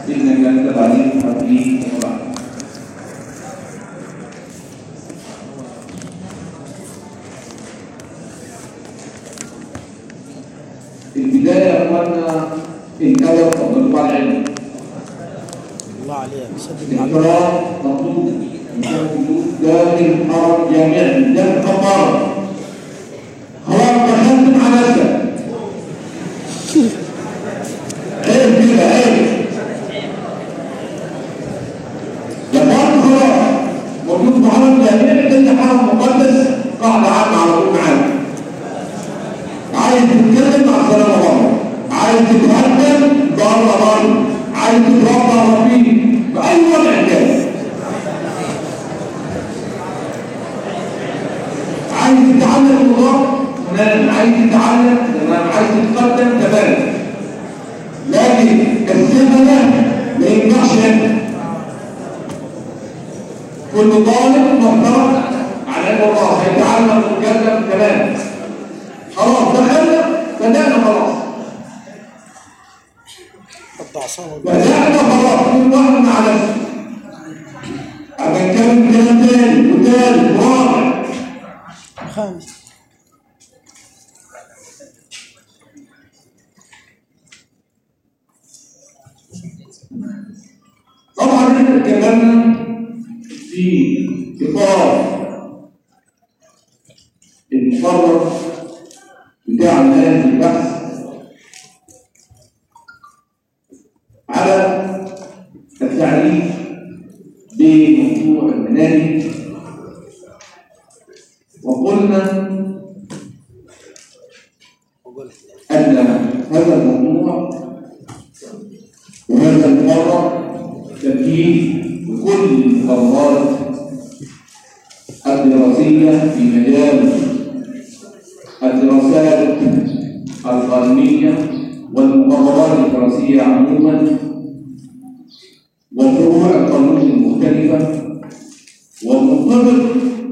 إنك أنت العليم الحكيم وبعد في البداية يا أخوانا الأدب تطلب على العلم الله عليك سد المعلومة الإكرام مطلوب من وجود داخل الحرم جامعا ده الحضارة خلاص دخلت مع نفسك عيب كده عيب لما خلاص موجود في حرم جامعي ده حرم مقدس قاعدة عامة على طول معاك عايز تتكلم مع السلامة بره عايز تتهدم بره بره عايز تتربى رفيق بأي وضع كان عايز تتعلم الله تمام عايز تتعلم تمام عايز تتقدم تمام لكن السنة ده ما ينفعش هنا كل طالب مفترض على علم الله هيتعلم ويتكلم تمام خلاص دخلنا بدأنا خلاص قطع صوت بدأنا خلاص كل واحد مع نفسه أبقى نتكلم كلام تاني وتالت ورابع خامس طبعا احنا اتكلمنا في اطار المقرر بتاع الناس البحث على التعريف بموضوع المناهج وقلنا أقول أن هذا الموضوع وهذا المقرر تمهيد لكل المقررات الدراسية في مجال الدراسات القانونية والمقررات الدراسية عموما وفروع القانون المختلفة ومرتبط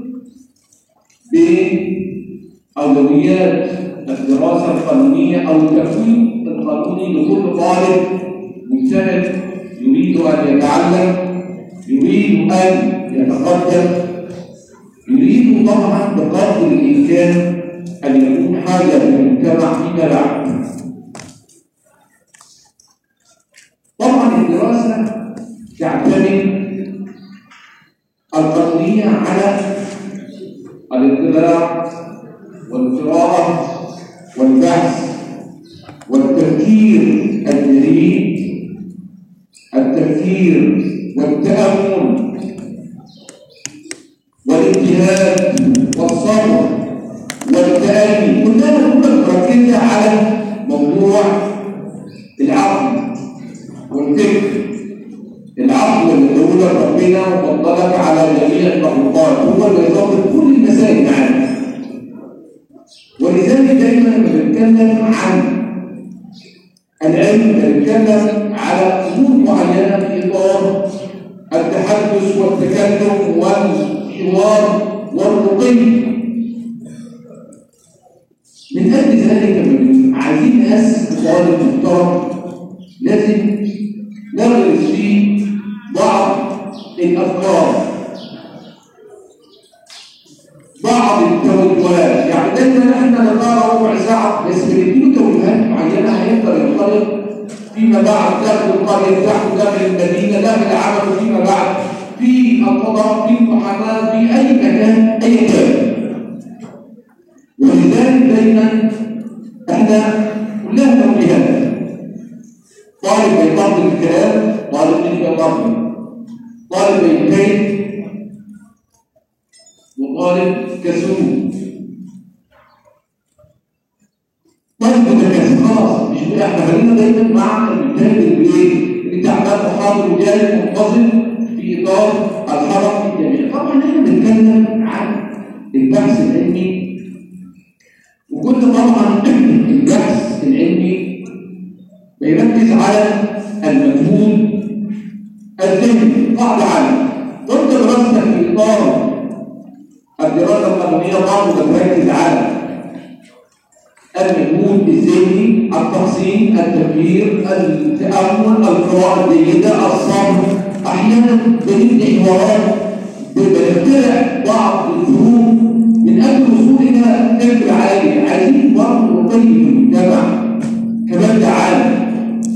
بأولويات الدراسة القانونية أو التكوين القانوني لكل طالب مجتهد يريد أن يتعلم يريد أن يتقدم يريد طبعا بقدر الإمكان أن يكون حاجة للمجتمع فيما بعد طبعا الدراسة تعتمد القانونية على الاطلاع والقراءة والبحث والتفكير الجديد التفكير والتأمل والاجتهاد والصبر والتأني كلها كلها مركزة على موضوع العقل والفكر العقل اللي هو ربنا وفضلك على جميع المخلوقات هو اللي يضبط كل المسائل معانا ولذلك دايما لما بنتكلم عن العلم بنتكلم على امور معينه في اطار التحدث والتكلم والحوار والرقي من اجل ذلك لما بن- عايزين ناسس طالب محترم لازم نغرس فيه بعض الافكار بعض التوجهات يعني دايما احنا نقرا ربع ساعه بس بنديله توجهات معينه هيقدر ينطلق فيما بعد داخل القريه بتاعته داخل المدينه داخل عمله فيما بعد في القضاء في المحاماه في اي مكان اي كان ولذلك دايما احنا كلها توجيهات طالب بيطبق الكلام طالب مش بيطبق طالب بيجتهد وطالب كسول طالب متكاسل خلاص مش كده احنا خلينا دايما مع المجتهد اللي ايه اللي تعبان وحاضر وجاي منتظم في اطار الحرم الجميع طبعا احنا بنتكلم عن البحث العلمي وكل طبعا البحث العلمي بيركز على المجهول الذهني قاعدة عامة وانت دراستك في اطار الدراسة القانونية برضه بتركز على المجهود الذهني التحصيل التفكير التامل القراءه الجيده الصبر احيانا بنبني حوارات بنخترع بعض الظروف من اجل الوصول الى فكر عالي عايزين برضه نقيم المجتمع كمان ده عالم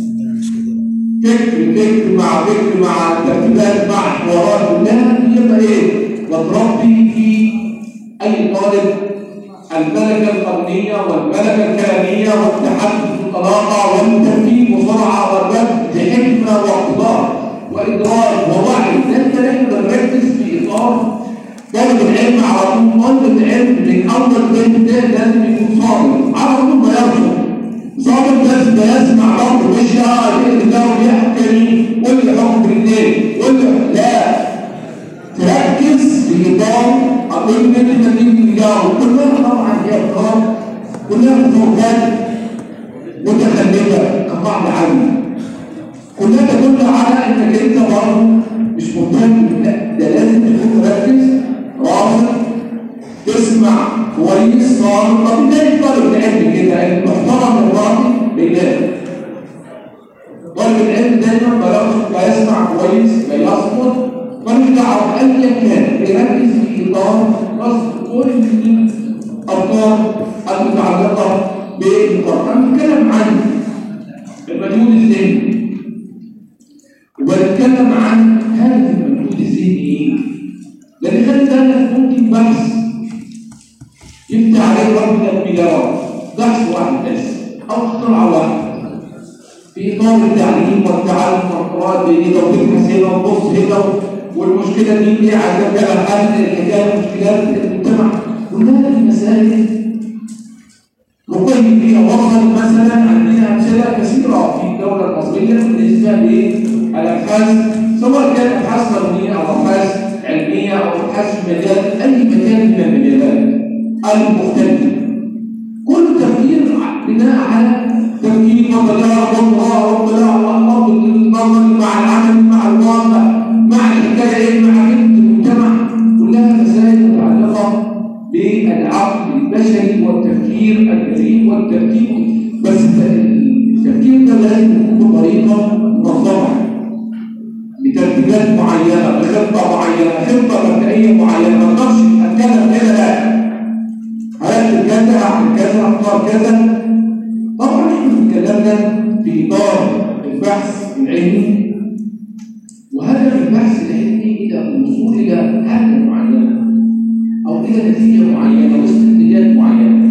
فكر فكر مع فكر مع ترتيبات مع حوارات كلها يبقى ايه؟ وتربي في اي طالب الملكه القانونيه والملكه الكلاميه والتحدث بطلاقه والترتيب بسرعه والرد بحكمه واقتدار وادراك ووعي لان احنا بنركز في اطار طالب العلم على طول طالب العلم من اول بيت ده لازم يكون صادق على طول ما يرفض صادق لازم يسمع برضه مش اه اللي ده بيحكي قول لي حكم بالليل قول لي لا تركز في اطار اقول لك انت تيجي تجاوب كلها طبعا هي افكار كلها مفروضات متخلفه كبعض عالم كلها تدل على انك انت برضه مش مهتم لا ده لازم تكون مركز راسك تسمع كويس صار طب ازاي طالب العلم كده المحترم الراقي لله طالب العلم دايما بيقصد بيسمع كويس بيصمت ملوش دعوه بايا كان بيركز في اطار قصد كل الافكار المتعلقه بالقران بنتكلم عن المجهود الذهني وبنتكلم عن هدف المجهود الذهني ايه لان خلي بالك ممكن بحث يفتح عليه ربنا بمليارات بحث واحد بس او اختراع واحد في اطار التعليم والتعلم والقراءه دي لو تبحث هنا وتبص هنا والمشكله دي ايه عايزه لها حل الحكايه مشكلات المجتمع كلها دي مسائل نقيم فيها وصل مثلا عندنا امثله كثيره في الدوله المصريه بالنسبه للابحاث سواء كانت ابحاث قانونيه او ابحاث علميه او ابحاث في مجال اي مجال من المجالات المختلفه كل تفكير بناء على تفكير وتجارب ومراء واطلاع والامر النظري مع العمل مع الواقع مع الحكايه ايه مع فكره المجتمع كلها مسائل متعلقه بالعقل البشري والتفكير البديل والترتيب بس التفكير ده لازم يكون بطريقه منظمه بترتيبات معينه بخطه معينه خطه مبدئيه معينه ما اقدرش اتكلم كده لا هرتب كذا اعمل كذا اختار كذا طبعا احنا اتكلمنا في اطار البحث العلمي وهدف البحث العلمي الى الوصول الى حاجه معينه او الى نتيجه معينه واستنتاجات معينه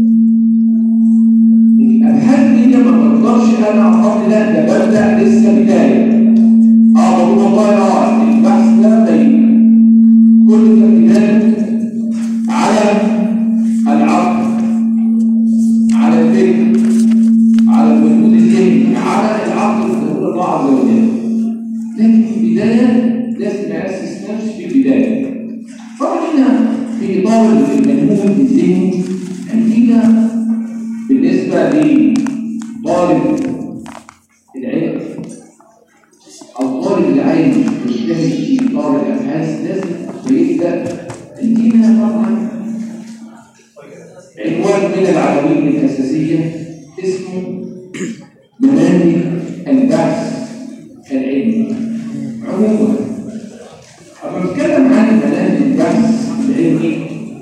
الابحاث دي ما بقدرش انا اقول لا ده ببدا لسه بدايه اه بقول والله اه البحث ده باين كل التركيزات على العقل على الفكر على المجهود الذهني على العقل يقول الله عز وجل لكن في البدايه لازم اسس نفسي في البدايه طبعا احنا في اطار المجهود الذهني عندنا بالنسبه لطالب العلم او طالب العلم يجتهد في اطار الابحاث لازم بيبدا عندنا طبعا عنوان من العناوين الاساسيه اسمه مناهج البحث العلمي عموما اما بتكلم عن مناهج البحث العلمي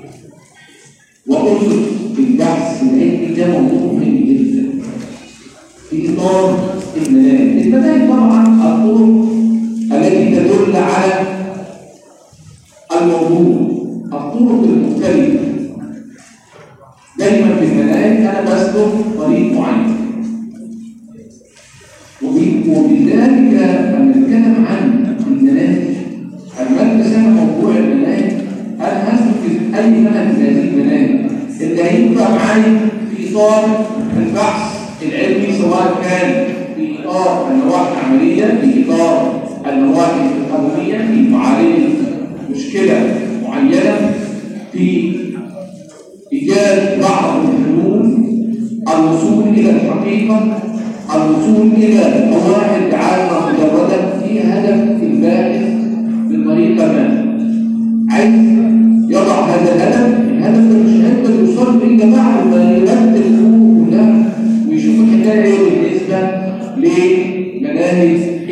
واسس البحث العلمي ده موضوع مهم جدا في اطار المناهج المناهج طبعا الطرق التي تدل على الموضوع الطرق المختلفه دايما في المناهج انا بسلك طريق معين وبذلك لما نتكلم عن المناهج المادة سنة موضوع المناهج انا هسلك اي منهج من هذه المناهج اللي هينفع معايا في اطار البحث العلمي سواء كان في اطار النواحي العمليه في اطار النواحي القانونيه في معالجه مشكله معينه في إيجاد بعض الحلول الوصول إلى الحقيقة الوصول إلى قواعد عامة مجردة في هدف الباحث بطريقة ما عايز يضع هذا الهدف الهدف ده مش هيقدر يوصل إلا بعد ما يرتب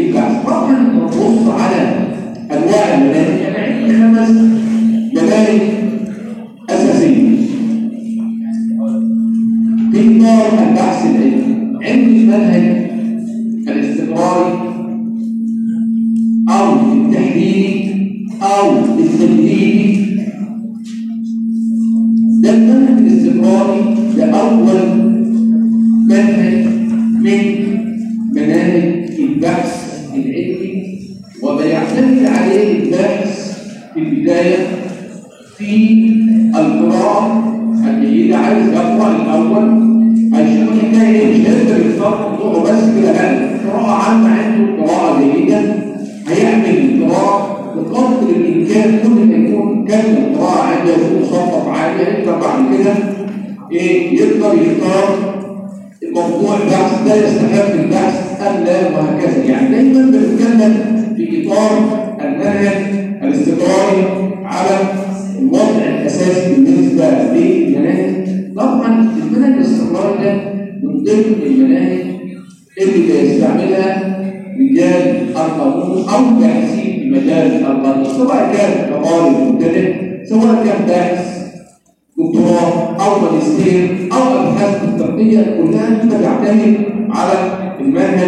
البحث طبعا نبص على انواع المناهج انا عندي خمس مناهج اساسيه في اطار البحث العلمي عندي المنهج الاستمراري او التحليلي او التدريبي ده المنهج الاستمراري ده اول منهج من مناهج البحث العلمي وبيعتمد عليه الباحث في البدايه في القراءه الجيده عايز يقرا الاول هيشوف الحكايه ايه مش هيقدر يختار موضوعه بس كده لا قراءه عامه عنده قراءه جيده هيعمل قراءه بقدر الامكان كل ما يكون كم القراءه عنده يكون مصنف عالي يقدر بعد كده ايه يقدر يختار الموضوع البحث ده يستحق البحث ام لا وهكذا يعني دايما بنتكلم في اطار المنهج الاستقراري على الوضع الاساسي بالنسبه للمناهج طبعا المنهج الاستقراري ده من ضمن المناهج اللي بيستعملها رجال القانون او باحثين في مجال القانون سواء كان كطالب مبتدئ سواء كان باحث دكتوراه او ماجستير او ابحاث التربيه كلها بتعتمد على المنهج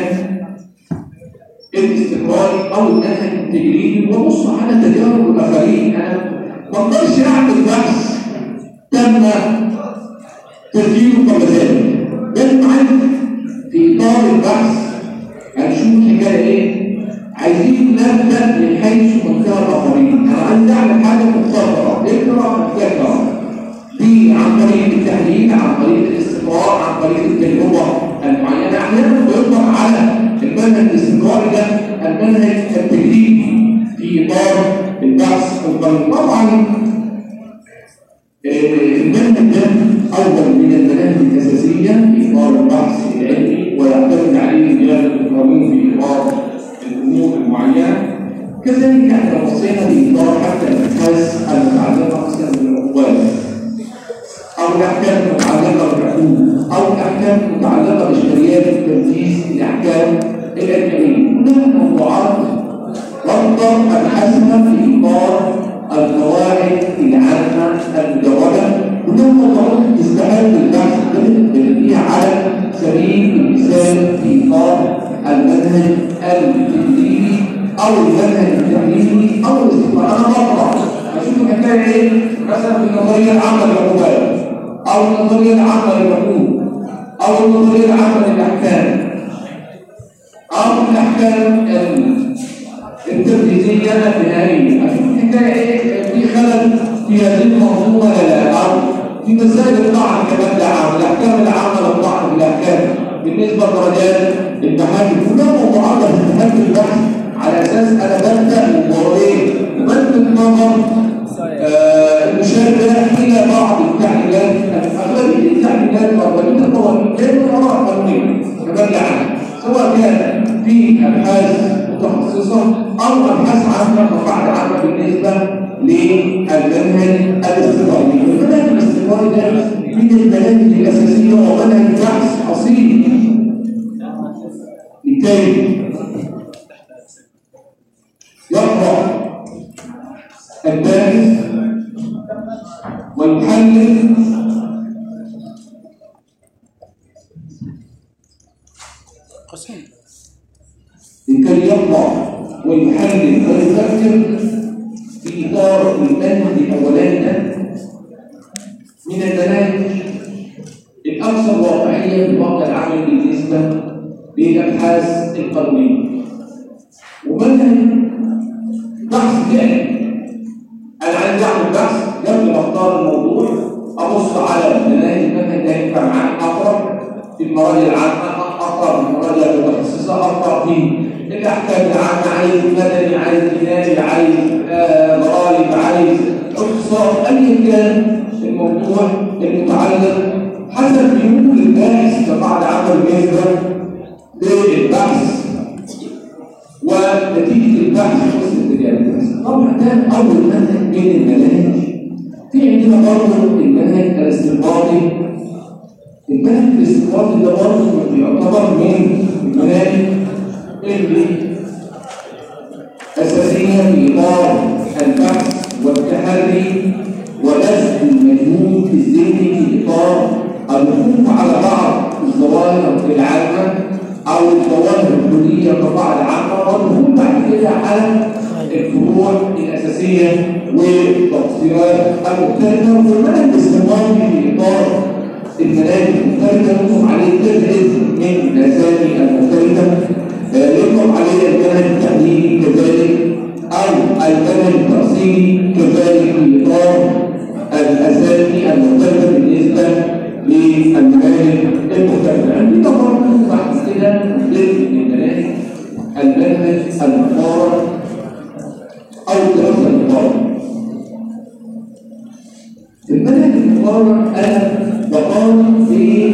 الاستقراري او المنهج التجريبي وابص على تجارب الاخرين انا ما اقدرش اعمل بحث تم تسجيله قبل ذلك لازم عندي في اطار البحث هنشوف الحكايه ايه عايزين نبدا من حيث منتهى الاخرين انا عايز اعمل حاجه مختصره اقرا محتاج دي عن طريق التحليل عن طريق الاستقراء عن طريق التجربه المعينه احيانا بيطلق على المنهج الاستقراري ده المنهج التجريبي في اطار البحث القانوني طبعا المنهج ده اول من المناهج الاساسيه في اطار البحث العلمي ويعتمد عليه رجال القانون في اطار الامور المعينه كذلك احنا بصينا لاطار حتى الابحاث المتعلقه مثلا بالعقوبات او الاحكام المتعلقه بالحقوق او الاحكام المتعلقه بشريات تنفيذ الاحكام الاجنبيه كلها موضوعات ربطه ابحاثها في اطار القواعد العامه المجرده كلها موضوعات تستحق البحث اللي فيها على سبيل المثال في اطار المنهج التدريبي او المنهج التحليلي او الاستقرار انا بقرا اشوف الحكايه ايه مثلا في النظريه العامه للعقوبات او النظريه العامه للحقوق او النظريه العامه للاحكام او الاحكام التنفيذيه النهائيه اشوف الحكايه ايه في خلل في هذه المنظومه ولا لا او في مسائل الطعن كمان العام الاحكام العامه للطعن بالاحكام بالنسبه لدرجات المحاكم كلها موضوعات بتتحدد البحث على اساس انا ببدا وبوريه وبلفت نظر المشاركه الى بعض التعليلات اغلبيه التعليلات واغلبيه القوانين غير الاراء القانونيه كمان يعني سواء كان في ابحاث متخصصه او ابحاث عامه وقاعده عامه بالنسبه للمنهج الاستقراري المنهج الاستقراري ده من المناهج الاساسيه ومنهج بحث اصيل لكي يقرأ الباحث ويحلل قسم لكي يقرأ ويحلل ويفكر في إطار المنهج الأولاني ده من المناهج الأكثر واقعية في الواقع العملي بالنسبة للأبحاث القانونية ومنهج بحث فعلي انا عايز اعمل بحث قبل ما اختار الموضوع ابص على مناهج المنهج ده ينفع معايا اقرا في المراجع العامه اقرا في المراجع المتخصصه اقرا في الاحكام العامه عايز مدني عايز جنائي عايز آه ضرائب عايز اقتصاد ايا كان الموضوع المتعلق حسب ميول الباحث كقاعده عامه بالنسبه للبحث ونتيجه البحث وصلت للبحث طبعا ده اول منهج من المناهج في عندنا برضه المنهج الاستنباطي المنهج الاستنباطي ده برضه يعتبر من المناهج اللي فيها في اطار البحث والتحري وبذل المجهود الذهني في اطار الوقوف على بعض الظواهر العامه او الظواهر الكليه كقاعده عامه والدخول بعد كده على الفروع الاساسيه والتفصيلات المختلفه والمنهج الاستمراري في اطار المناهج المختلفه يطلق عليه كذا اسم من الاسامي المختلفه آه، يطلق عليه المنهج التعليمي كذلك او المنهج التأصيلي كذلك في اطار الاسامي المختلفه بالنسبه للمناهج المختلفه عندي طبعا بعد كده ضمن المناهج المنهج المقارن او الدراسه المقارنه المنهج المقارن انا بقارن في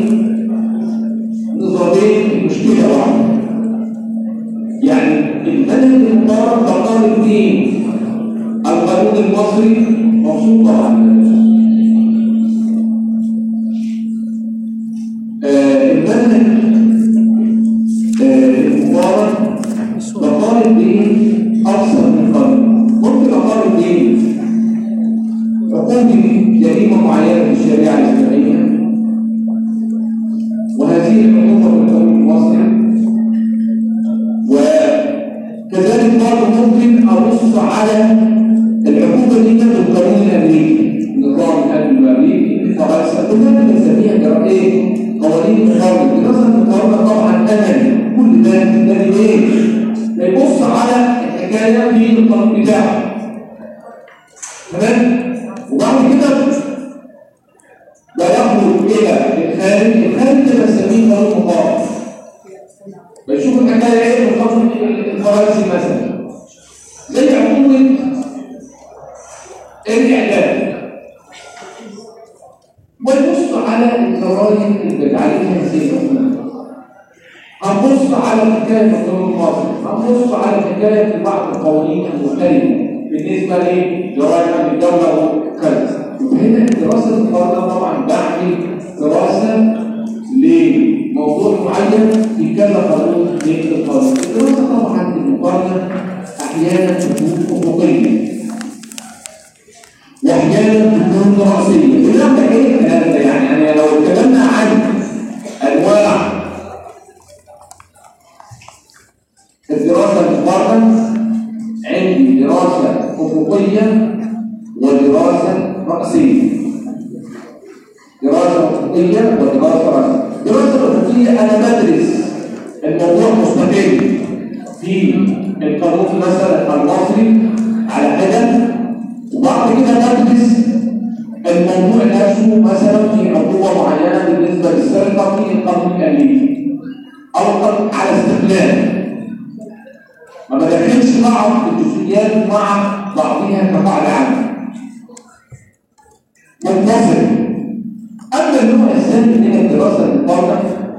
نظامين المشكله واحده يعني المنهج المقارن بقارن في القانون المصري مبسوط طبعا آه، المنهج آه، المقارن بقارن بين اكثر من قانون ممكن اقارن بين عقوبة جريمة معينة في الشريعة الإسلامية وهذه العقوبة في القانون المصري وكذلك برضه ممكن أبص على العقوبة دي في القانون الأمريكي النظام الأمني الأمريكي فرنسا كلها بنسميها جرا- إيه؟ قوانين مقارنة الدراسة المقارنة طبعا أمني كل ده ده إيه؟ بيبص على الحكاية في القانون بتاعه تمام؟ وبعد كده لا يخرج الى الخارج الخارج ده بنسميه قانون مقارن بنشوف الحكايه ايه في القانون الفرنسي مثلا زي عقوبه الاعدام ونبص على الجرائم اللي بتعالجها هذه العقوبه هنبص على حكايه القانون المصري هنبص على حكايه في بعض القوانين المختلفه بالنسبه لجرائم الدوله وكذا وهنا الدراسه المقارنه طبعا بعمل دراسه لموضوع معين في كذا قانون من القانون الدراسه طبعا المقارنه احيانا تكون افقيه واحيانا تكون دراسيه بمعنى ايه الكلام ده يعني يعني لو اتكلمنا عن انواع الدراسة المقارنة عندي دراسة أفقية ودراسة رأسية دراسة أفقية ودراسة رأسية دراسة الأفقية أنا بدرس الموضوع مستقل في القانون مثلا المصري على حدة وبعد كده بدرس الموضوع نفسه مثلا في عقوبة معينة بالنسبة للسرقة في القانون الأمريكي أو القانون على استقلال ما بدخلش بعض الجزئيات مع بعضها كقاعدة عامة منفصل أما النوع الثاني من الدراسة المقارنة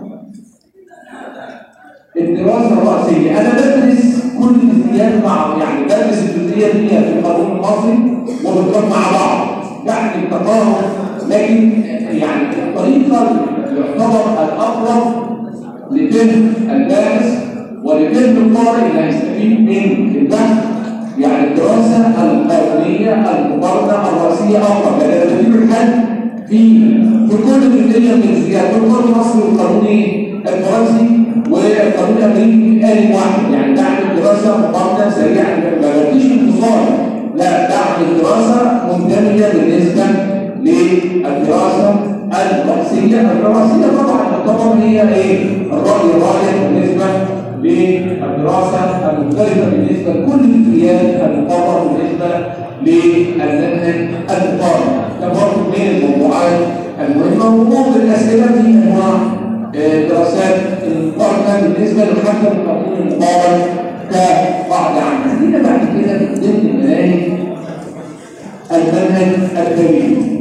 الدراسة الرأسية أنا بدرس كل الجزئيات مع يعني بدرس الجزئيات دي في القانون المصري وبتروح مع بعض يعني التقارب لكن يعني الطريقة يعتبر الأقرب لفهم الباحث ولفهم القارئ اللي هيستفيد من البحث يعني الدراسة القانونية المقارنة الرئيسية أقرب لأن تدريب الحد في في كل جزئية من الجزئيات في القانون المصري والقانوني الفرنسي والقانون الأمريكي آلي واحد يعني بعمل دراسة مقارنة سريعة ما بديش انفصال لا بعمل دراسة مندمجة بالنسبة للدراسة الرئيسية الرئيسية طبعا تعتبر هي ايه الرأي الراجح بالنسبة للدراسة المختلفة بالنسبة لكل الجزئيات المقررة بالنسبة للمنهج المقارن ده برضه من الموضوعات المهمة وموضوع الأسئلة في أنواع آه، دراسات المقارنة بالنسبة لحتى القانون المقارن كقاعدة عامة. هنا بعد كده من ضمن المناهج المنهج التاريخي.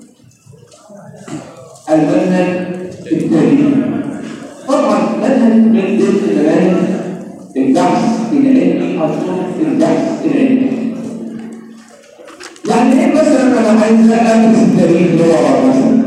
المنهج التاريخي. طبعا منهج من ضمن مناهج البحث العلمي او طرق البحث العلمي. يعني ايه مثلا انا عايز ادرس التاريخ اللي ورا مثلا؟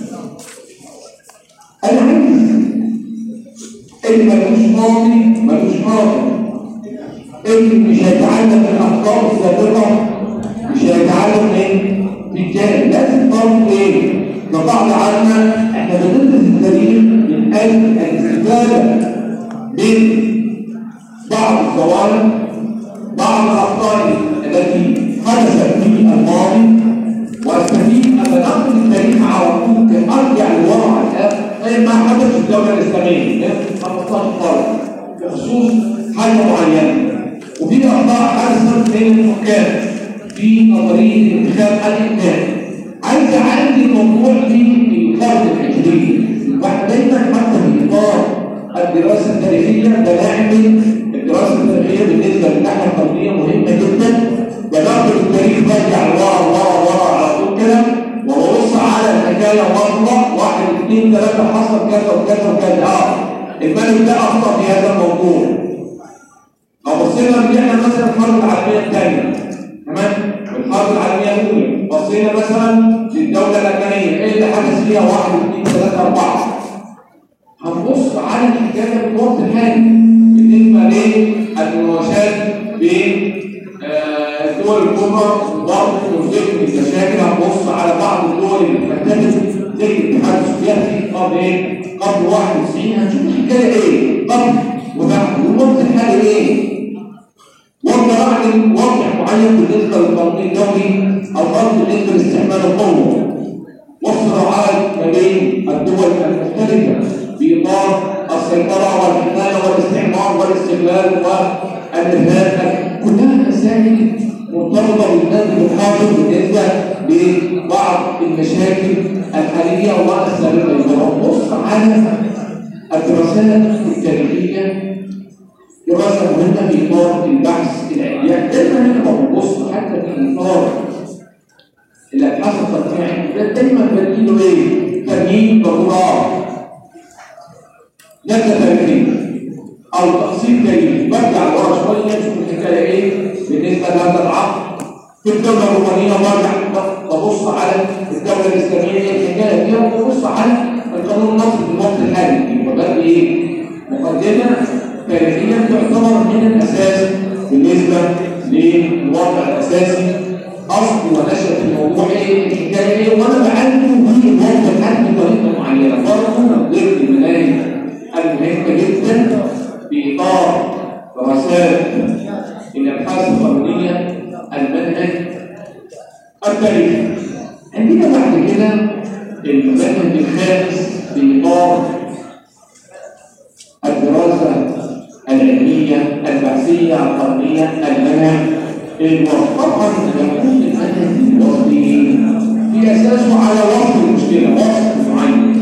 انا عايز اللي ملوش ماضي ملوش ماضي اللي مش هيتعلم من الاخطاء السابقه مش هيتعلم من بالتالي لازم طالب ايه؟ كقاعده عامه احنا بندرس التاريخ من اجل الاستفاده من بعض الظواهر بعض الاخطاء التي حدثت في الماضي واستفيد ان ناخذ التاريخ على طول كارجع لورا على الآن زي ما حدث في الدوله الاسلاميه من 15 قرن بخصوص حاجه معينه وفي اخطاء حدثت بين الحكام في نظريه انتخاب الامام عايز اعالج الموضوع في القرن العشرين واحنا دايما حتى في اطار الدراسه التاريخيه بنعمل الدراسه التاريخيه بالنسبه للناحيه القوميه مهمه جدا بناخد التاريخ برجع لورا ورا ورا على طول كده وببص على الحكايه مره واحد اثنين ثلاثه حصل كذا وكذا وكذا اه الملك ده اخطا في هذا الموضوع لو بصينا رجعنا مثلا الحرب العالميه الثانيه تمام الحرب العالميه الاولى بصينا مثلا للدوله الالمانيه ايه اللي حدث فيها واحد اثنين ثلاثه اربعه هنبص على الحكايه في الوقت الحالي بالنسبه للمناوشات بين الدول الكبرى وبرضه من ضمن المشاكل هنبص على بعض الدول اللي اتفتتت زي الاتحاد السوفيتي قبل ايه؟ قبل 91 هنشوف الحكايه ايه؟ قبل وبعد والوقت الحالي ايه؟ وضع بعد وضع معين بالنسبه للقانون الدولي او برضه بالنسبه لاستعمال القوه والصراعات ما بين الدول المختلفه في اطار السيطره والحمايه والاستعمار والاستغلال والارهاب كلها مسائل مرتبطه بالنادي الحاضر بالنسبه لبعض المشاكل الحاليه والسابقه ونبص على الدراسات التاريخيه دراسه مهمه في اطار البحث العلمي دايما احنا بنبص حتى في اطار الابحاث التقنيعيه دايما بديله ايه؟ تمييز ضرورات نبذه تاريخيه او تقسيم تاريخي برجع لورا شويه نشوف الحكايه ايه بالنسبه لهذا العقد في الدوله الرومانيه برجع ببص على الدوله الاسلاميه ايه الحكايه فيها وببص على القانون المصري في الوقت الحالي يبقى بقى ايه مقدمه تاريخيا تعتبر من الاساس بالنسبه للوضع الاساسي اصل ونشأة الموضوع ايه الحكايه ايه وانا بعلم في الوضع الحالي بطريقه معينه برضه من ضمن المناهج المهمه جدا في اطار دراسات الابحاث القانونيه المنهج التاريخي عندنا بعد كده المنهج الخامس في اطار الدراسه العلميه البحثيه القانونيه المنهج الوصف طبعا يكون المنهج الوصفي في اساسه على وصف المشكله وصف معين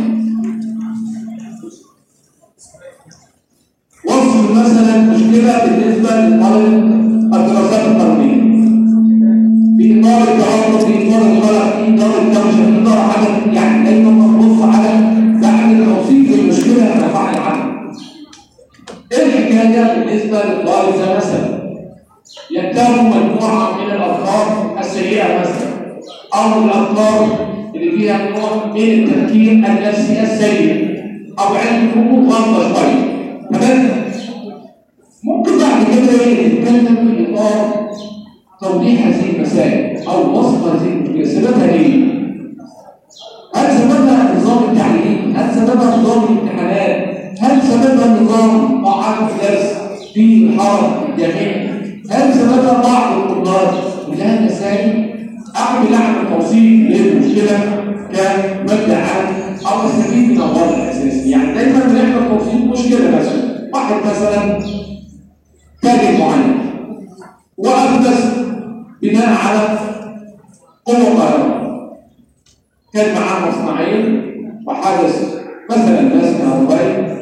وصف مثلا مشكله بالنسبه لطالب الدراسات القانونيه في اطار التعاطف في اطار الخلق في اطار الدوشه في اطار حاجه يعني دايما بنبص على بعد توصيف المشكله انا فاعل عنها ايه الحكايه بالنسبه للطالب ده مثلا ينتهي مجموعه من الافكار السيئه مثلا او الافكار اللي فيها نوع من التفكير النفسي السيء او علم حقوق غلطه شويه تمام ممكن بعد كده ايه نتكلم في اطار توضيح هذه المسائل او وصف هذه المشكله سببها ايه؟ هل سببها نظام التعليم؟ هل سببها نظام الامتحانات؟ هل سببها نظام قاعات الدرس في الحرم الجامعي؟ هل سببها بعض الطلاب؟ كلها مسائل اعمل اعمل توصيف للمشكله كمبدا عام او استفيد من الوضع الاساسي يعني دايما بنعمل توصيف مشكله مثلا واحد مثلا تاجر معين واحدث بناء على قوه قائمه كان معاه مصنعين وحدث مثلا ناس كهربائي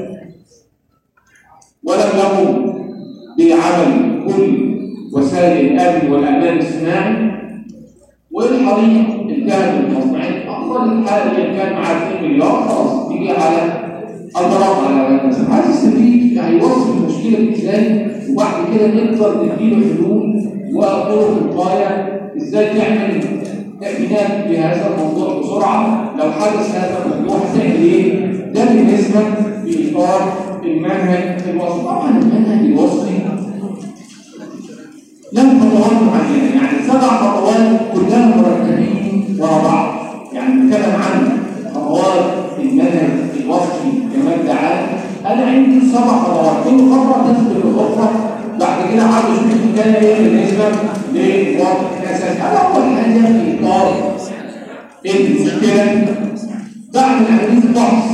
ولم يقم بعمل كل وسائل الامن والامان الصناعي والحريق انتهت المصنعين افضل الحال اللي كان معاه 2 مليار خلاص تيجي على الضرب على الناس عايز يستفيد هيوصف المشكله دي ازاي وبعد كده نقدر نديله حلول وطرق وقايه ازاي تعمل تأمينات بهذا الموضوع بسرعه لو حدث هذا الموضوع هتعمل ايه؟ ده بالنسبه في اطار المنهج الوصفي طبعا المنهج الوصفي عندنا يعني سبع خطوات كلها مرتبين ورا بعض يعني بنتكلم عن خطوات المنهج الوصفي كمادة عام انا عندي سبع خطوات كل خطوه تسبق الاخرى بعد كده عاوز اشوف كان ايه بالنسبه للوضع الاساسي انا اول حاجه في اطار المشكله بعمل عمليه فحص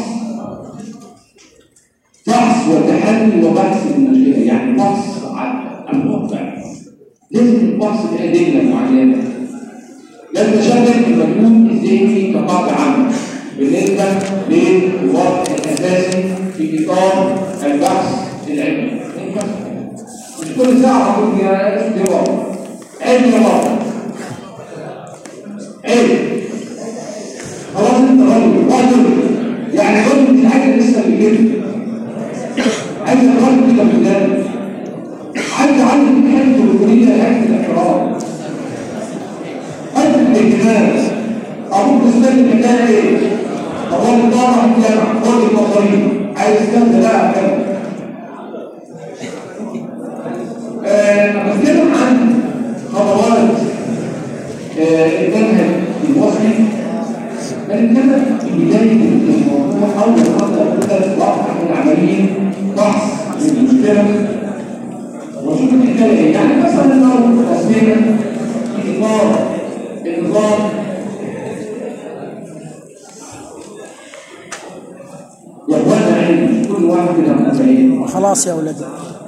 فحص وتحلي وبحث المشكله يعني فحص عن الواقع لازم الفحص بأدلة معينة لازم أشغل المجهود الذهني كقاعدة عامة بالنسبة للوضع الأساسي في إطار البحث العلمي مش كل ساعة أقول يا دي وضع علم يا وضع علم خلاص أنت راجل راجل يعني راجل من حاجة لسه بيجيب عايز الراجل كده قدامك عايز اعلم حته الكليه حته الاحترام حته الاهتمام ابوك مستني الحكايه ايه؟ هو اللي طالع من الجامعه هو اللي مصاريف عايز كذا لا كذا انا بتكلم عن خطوات المنهج الوصفي بنتكلم في بدايه الموضوع اول خطوه كده وضع من عمليه بحث للمشكله وشوف الحكايه ايه يعني مثلا لو تصميم في اطار النظام يا اخوانا علم كل واحد كده متابعين خلاص يا ولدي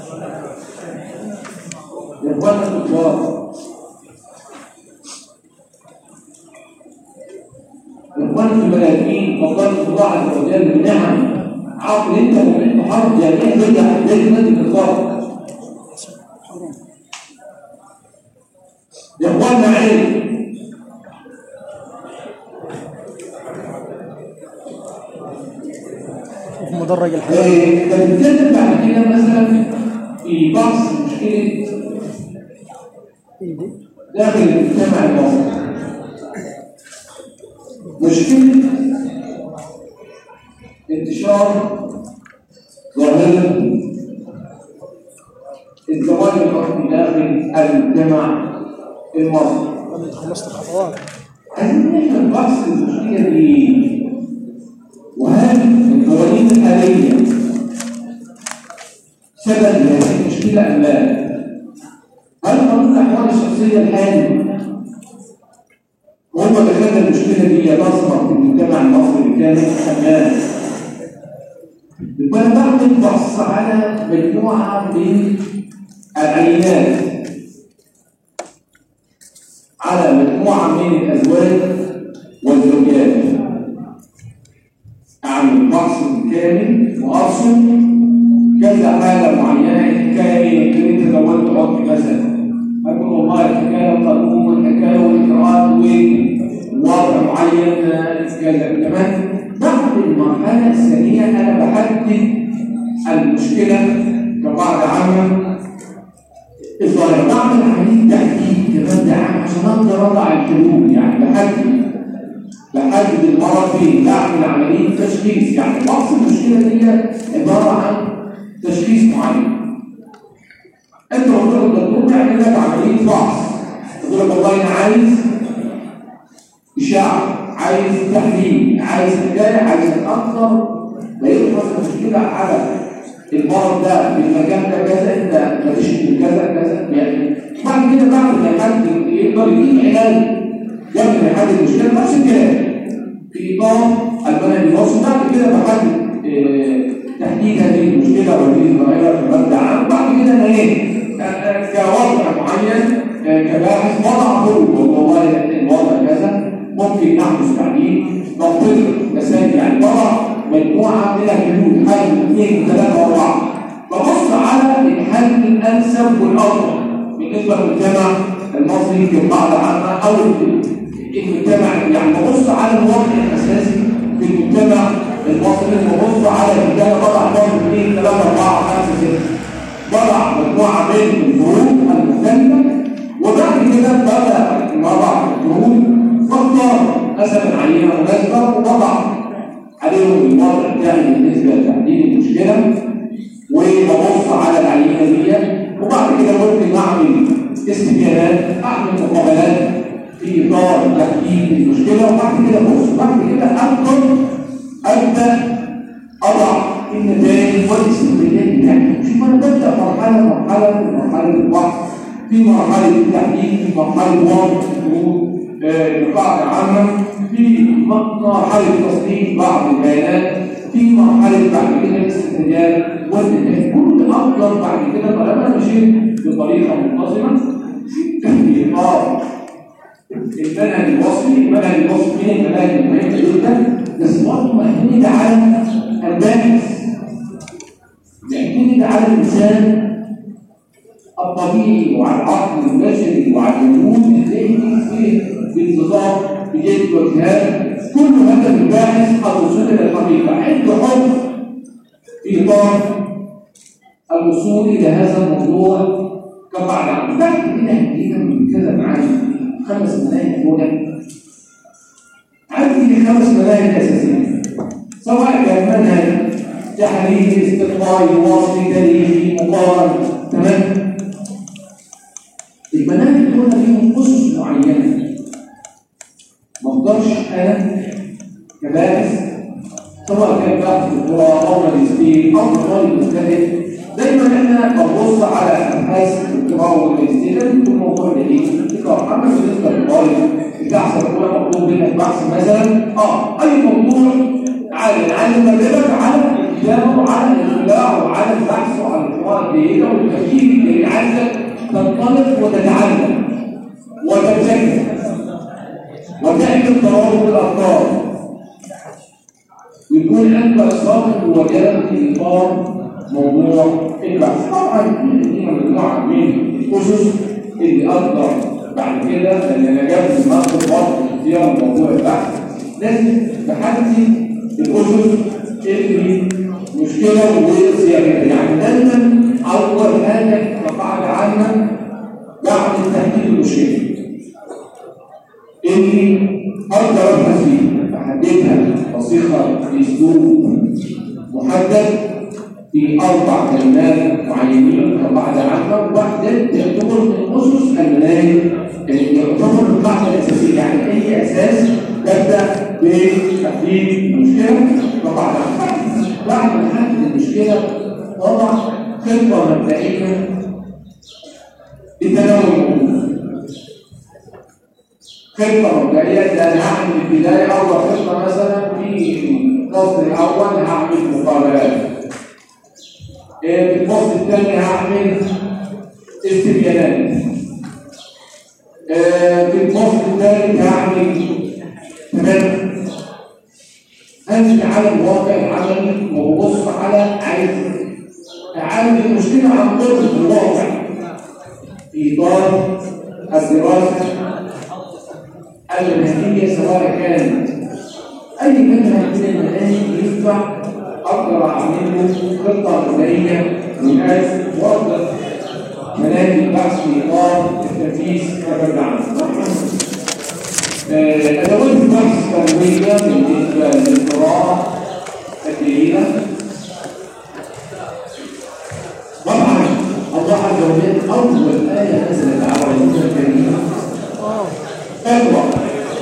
يا اخوانا الكبار يا اخوانا الملاكين فضلت الله عز وجل بنعم عقل انت ومن حرب جميع بدع زي نادي النظام يا اخوانا علم في مدرج الحياة إيه، بنتكلم بعد كده مثلا في بحث مشكله ايدي داخل المجتمع المصري مشكله انتشار ظاهره الزواج الحكمي داخل المجتمع المصري انت خلصت الخطوات عايزين نفهم بحث المشكله دي وهل القوانين الحاليه سبب لهذه المشكله ام لا؟ هل قانون الاحوال الشخصيه الحالي هو اللي خلى المشكله دي تظهر في المجتمع المصري بالكامل ام لا؟ يبقى انا بعمل بحث على مجموعه من العينات على مجموعة من الأزواج والزوجات أعمل بحث كامل وأرسم كذا حالة معينة الحكاية يمكن أنت زودت عضو مثلا أقول والله الحكاية القانون والحكاية والإجراءات ووضع معين كذا تمام بعد المرحلة الثانية أنا بحدد المشكلة كقاعدة عامة الظاهر بعمل عمليه تحديد كمادة عام عشان اقدر اضع الحلول يعني بحدد بحدد المرض فين بعمل عمليه تشخيص يعني بحث المشكله دي عباره عن تشخيص معين انت لو قلت للدكتور يعمل لك عمليه فحص يقول لك والله انا عايز اشاعه عايز تحليل عايز حكايه عايز اكثر لقيت مثلا مشكله على المرض ده في المكان ده كذا انت ماليش من كذا كذا يعني بعد كده بعد ما حد يقدر يجيب علاج قبل ما يحدد المشكله نفس الكلام في اطار المنهج الوصفي بعد كده بحدد آه، تحديد هذه المشكله وهذه الظاهره في مبدا عام بعد كده انا ايه آه، آه، كوضع معين آه، كباحث وضع حلول والله الوضع كذا ممكن نحدث تعديل نفرض مسائل يعني وضع مجموعه من الحلول حل اثنين ثلاثه اربعه ببص على الحل الانسب والافضل بالنسبه للمجتمع المصري كقاعده عامه او المجتمع يعني ببص على الوضع الاساسي في المجتمع المصري ببص على الرجاله وضع فرد اثنين ثلاثه اربعه خمسه سته وضع مجموعه من الفروق المختلفه وبعد كده بدا وضع الفروق واختار مثلا عينه مناسبه ووضع عليهم الوضع بتاعي بالنسبه لتحديد المشكله وببص على العينه دي وبعد كده ممكن اعمل استبيانات اعمل مقابلات في اطار تحديد المشكله وبعد كده بص بعد كده ادخل ابدا اضع النتائج والاستبيانات بتاعتي شوف انا ببدا مرحله مرحله في مرحله البحث في مرحله التحديد في مرحله وضع الحدود القاعده عامه في مرحله تصنيف بعض البيانات في مرحله بعد كده الاستنتاجات والنتائج كل ده افضل بعد كده طالما مشيت بطريقه منتظمه في اطار المنهج الوصفي المنهج الوصفي من المناهج المهمه جدا بس برضه معتمد على الباحث يعتمد على الانسان الطبيعي وعلى العقل البشري وعلى الوجود الذهني في بانتظام بجد واجتهاد كل هدف الباحث الوصول الى الحقيقه عنده حب في اطار الوصول الى هذا الموضوع كقاعده عامه بعد كده هنجينا بنتكلم عن خمس مناهج اولى عندي خمس مناهج اساسيه سواء كان منهج تحليل استقرائي وصفي تاريخي مقارن تمام المناهج دول ليهم اسس معينه ما اقدرش انا كباحث سواء كان باحث دكتوراه او ماجستير او طالب مجتهد دايما احنا بنبص على ابحاث الدكتوراه والماجستير لازم يكون موضوع جديد تقرا اما بالنسبه للطالب البحث الاولى مطلوب منك بحث مثلا اه اي موضوع عالي العالم مدربك على الكتابه وعلى الاطلاع وعلى البحث وعلى القراءه الجيده والتفكير اللي عايزك تنطلق وتتعلم وتتذكر وتعمل ترابط الافكار ويكون عندك صادق وجلد في اطار موضوع البحث طبعا دي مجموعه من الاسس اللي اقدر بعد كده لان انا جاب المنطق برضه اختيار موضوع البحث لازم تحدد الاسس اللي مشكله وصياغتها يعني دايما اول حاجه كقاعده عامه بعد تحديد المشكله اللي اقدر ابحث فيها احددها بصيغه باسلوب محدد في اربع كلمات معينين كقاعده عامه وبعدين يعتبر من اسس المناهج يعتبر القاعده الاساسيه يعني اي اساس تبدا بتحديد المشكله كقاعده عامه بعد ما نحدد المشكله وضع خطه مبدئيه لتناول الموضوع خطه مبدئيه ده انا هعمل في البدايه اول خطه مثلا في الفصل الاول هعمل مقابلات في الفصل الثاني هعمل استبيانات في الفصل الثالث هعمل تمام انزل على الواقع العملي وببص على عايز اعالج المشكله عن قرب الواقع في اطار الدراسه المنهجيه سواء كانت اي منهج من المناهج ينفع اقدر اعمل له خطه مبدئيه لناس واقدر مناهج البحث في اطار التنفيذ كما عنه ادوات البحث التنويريه بالنسبه للقراءه الجيده طبعا الله عز وجل اول ايه نزلت على رسول الكريم اقرا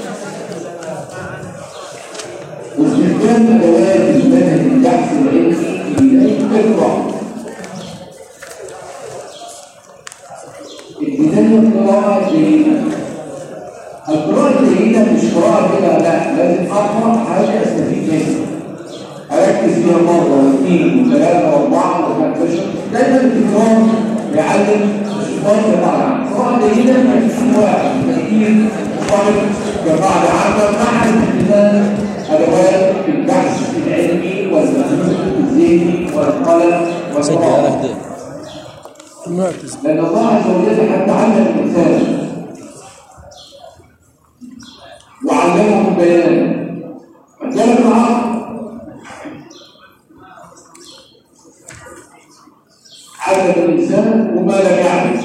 واستخدام ادوات المنهج البحث العلمي في اقرا البدايه قراءه جيده القراءه الجيده مش قراءه كده لا لازم اقرا حاجه استفيد منها اركز فيها مره واثنين وثلاثه واربعه وخمسه دايما التكرار يعلم الشيطان كقاعده عامه قراءه جيده في واحد كثير طالب كقاعده عامه مع استخدام ادوات البحث العلمي والمجهود الذهني والقلم والقراءه المعتز لأن الله عز وجل حتى علم الإنسان وعلمه البيان فجلب العقل علم الإنسان وما لم يعلم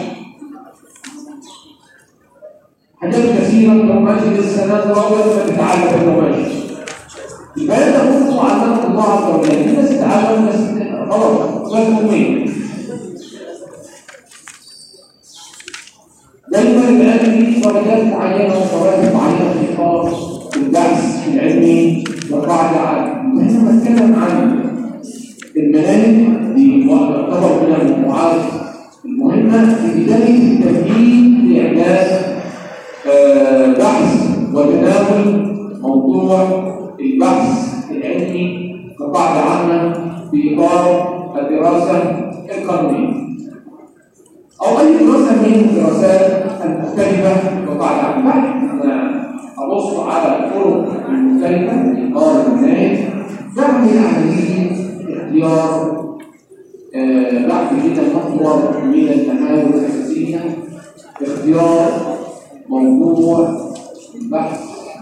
حاجات كثيرة لو ماشي للسنة الأول فتتعلم إنه ماشي البيان ده كله علمه الله عز وجل في ناس تتعلم ناس خلاص بس مؤمنين دايما العلم ليه درجات معينه وفوائد معينه في اطار البحث العلمي وقاعده عامه احنا بنتكلم عن المناهج دي تعتبر من الموضوعات المهمه في بدايه التمهيد لاعداد آه، بحث وتناول موضوع البحث العلمي كقاعده عامه في اطار الدراسه القانونيه او اي دراسه من الدراسات المختلفه وقاعده عامه انا ابص على الطرق المختلفه في اطار المناهج بعمل عمليه اختيار آه، بعد كده محور من المحاور الاساسيه اختيار موضوع البحث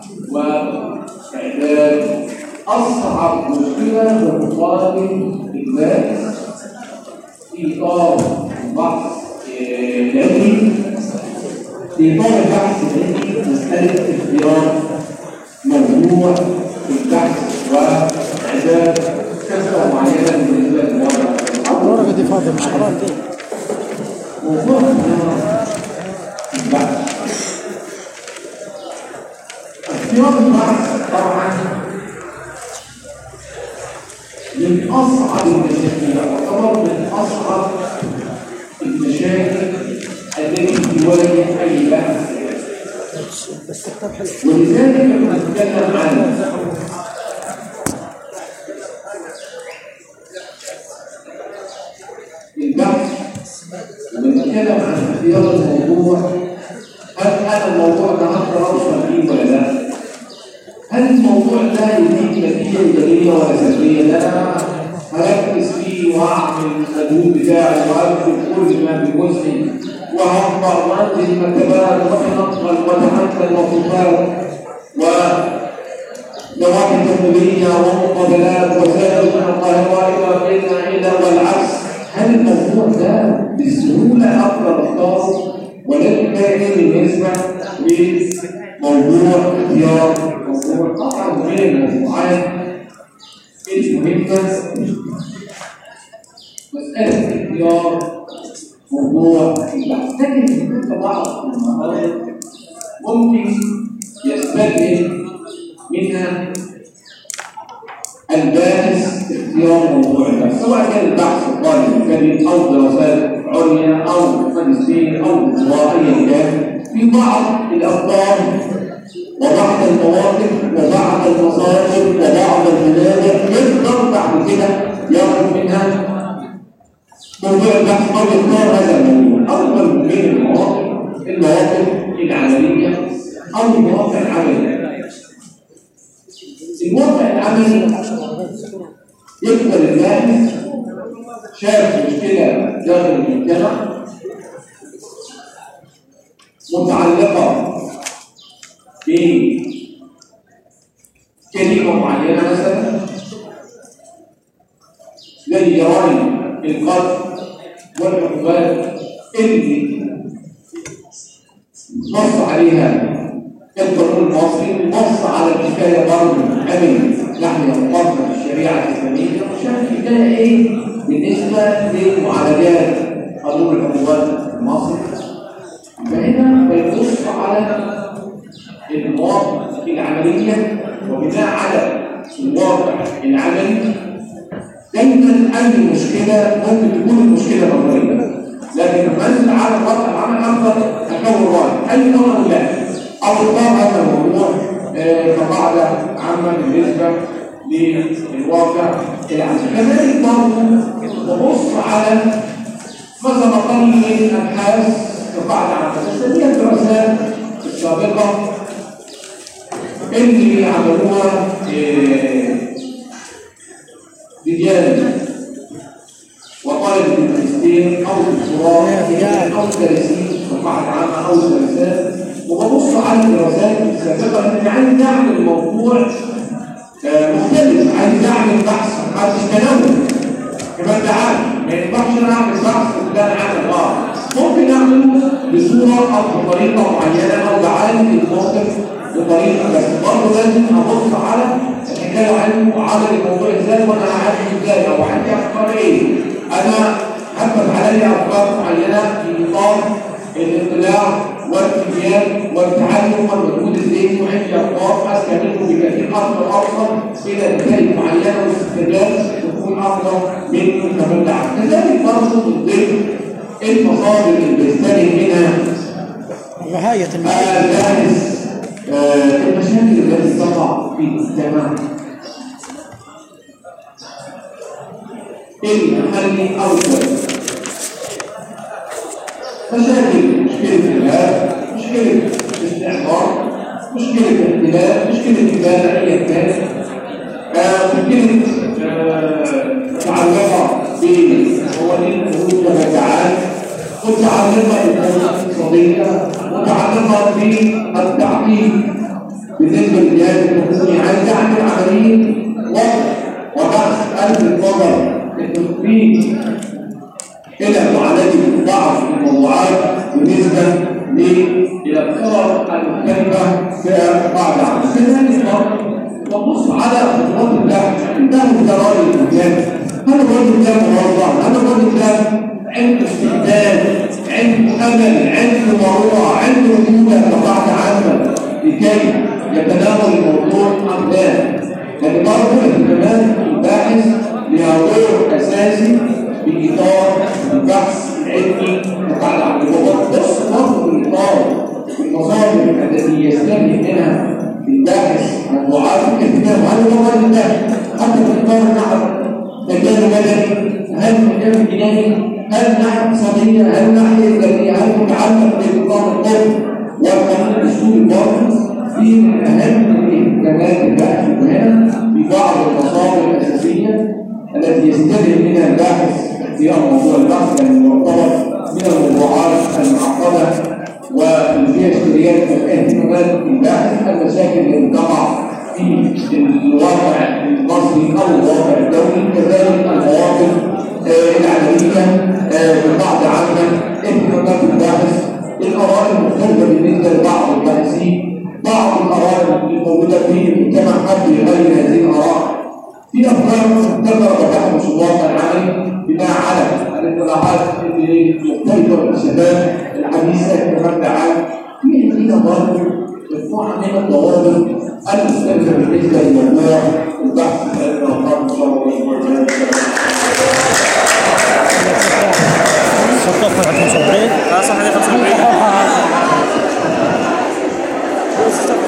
واعداد اصعب مشكله بتقابل الباحث في اطار البحث آه، العلمي في اطار البحث العلمي مساله اختيار موضوع البحث واعداد كثره معينه بالنسبه للوضع الورقة دي فاضية مش حرام دي موضوع البحث اختيار البحث طبعا من اصعب المشاكل يعتبر من اصعب المشاكل التي تواجه اي بحث بس كتاب حلو ولذلك لما نتكلم عن البحث ونتكلم عن اختيار الموضوع هل هذا الموضوع ده هقدر اوصل فيه ولا لا؟ هل الموضوع ده يديك نتيجه ايجابيه ولا سلبيه؟ ده انا هركز فيه واعمل المجهود بتاعي واكتب كل ما بجزء وهقرا وانزل المكتبات وانقل واتحمل مخطوطات ونواحي تقنية ومقابلات وسائل من القاهرة إلى بيتنا إلى والعكس هل الموضوع ده بسهولة أقدر أختاره ولكن كان بالنسبة لموضوع اختيار موضوع طبعا من الموضوعات المهمة مسألة اختيار موضوع البحث لكن هناك بعض المهارات ممكن يستلهم منها الباحث اختيار موضوع البحث سواء كان البحث الطالب الكريم او دراسات عليا او ماجستير او دكتوراه ايا كان في بعض الافكار وبعض المواقف وبعض المصادر وبعض المنابر يقدر بعد كده ياخذ منها موضوع البحث او يختار هذا الموضوع افضل من المواقف المواقف العمليه او المواقع العمليه الواقع العملي يقبل الباحث شاف مشكله داخل المجتمع متعلقه بكلمه معينه مثلا زي جرائم القتل والعقوبات اللي نص عليها القانون المصري نص على الحكايه برضه امن نحن نطبق الشريعه الاسلاميه وشاف الحكايه ايه بالنسبه لمعالجات قانون العقوبات المصري فهنا بيبص على المواقف العمليه وبناء على الواقع العملي دايما اي مشكله ممكن تكون المشكله نظريه لكن لما انزل على الواقع العمل اقدر اكون راي هل او لا او اختار هذا الموضوع آه، كقاعده عامه بالنسبه للواقع العملي كذلك برضه ببص على مثلا اقل من ابحاث كقاعده عامه بس هي الدراسات السابقه اللي عملوها آه، رجال وطالب الماجستير او الدكتوراه او دراسين مصلحه عامه او دراسات وببص على الدراسات السابقه لان عايز اعمل موضوع آه، مختلف عايز اعمل بحث عايز تنوع كما انت عارف ما ينفعش انا اعمل بحث لا انا عامل اه ممكن اعمله بصوره او بطريقه معينه او بعالج الموقف بطريقه بس برضه لازم ابص على الحكايه عنه وعالج الموضوع ازاي وانا عارف ازاي او عندي افكار ايه انا هبت علي افكار معينه في اطار الاطلاع والتبيان والتعلم والمجهود الذهني وعندي افكار اذكى منه بكثير اكثر افضل الى نتائج معينه واستخدام تكون افضل منه كمان دعم كذلك برضه من ضمن المصادر اللي بيستند منها غاية المال الباحث آه، المشاكل التي تقع في المجتمع المحلي او الدولي مشاكل مشكلة الإرهاب مشكلة الاستعمار مشكلة الاحتلال مشكلة إبادة أيا كانت آه، مشكلة آه، متعلقة بقوانين الخروج والمجاعات متعلقة بالأمور الاقتصادية متعلقة بالتعقيم بالنسبة للجهاز الحكومي عايز يعمل عملية وضع وبحث ألف النظر التطبيق إلى معالجة بعض الموضوعات بالنسبة للأفكار المختلفة في بعض العمل. كذلك نبص على خطوات البحث انتهوا قرار المكان هل الرجل ده موظف؟ هل الرجل ده عنده استعداد عنده امل عنده ضروره عنده وجوده كقاعده عامه لكي يتناول الموضوع ام لا؟ لان برضه الاهتمامات الباحث لها دور اساسي في اطار البحث العلمي كقاعده عامه بص برضه في اطار المصادر التي يستلهم منها الباحث موضوعات الاهتمام هل هو الراجل ده حتى في اطار النحو مجال مدني هل مجال جنائي هل ناحيه اقتصاديه هل ناحيه اداريه هل متعلق بنظام القوم والقانون الدستوري برضه في من اهم الاهتمامات الباحث هنا في بعض المصادر الاساسيه التي يستلهم منها الباحث اختيار موضوع البحث لانه يعتبر من الموضوعات المعقده واللي فيها اشتريات واهتمامات الباحث المشاكل التي تقع في الواقع المصري او الواقع الدولي كذلك المواقف آه، العمليه آه، ببعض عامه اهتمامات الباحث الاراء المختلفه بالنسبه لبعض الباحثين بعض الاراء الموجوده في المجتمع قد يغير هذه الاراء في افكار مبتكره وتحدث الواقع العملي بناء على الاطلاعات المختلفه والشباب الحديثه كمان عام في عندنا برضه مجموعه من الضوابط المختلفه بالنسبه لموضوع البحث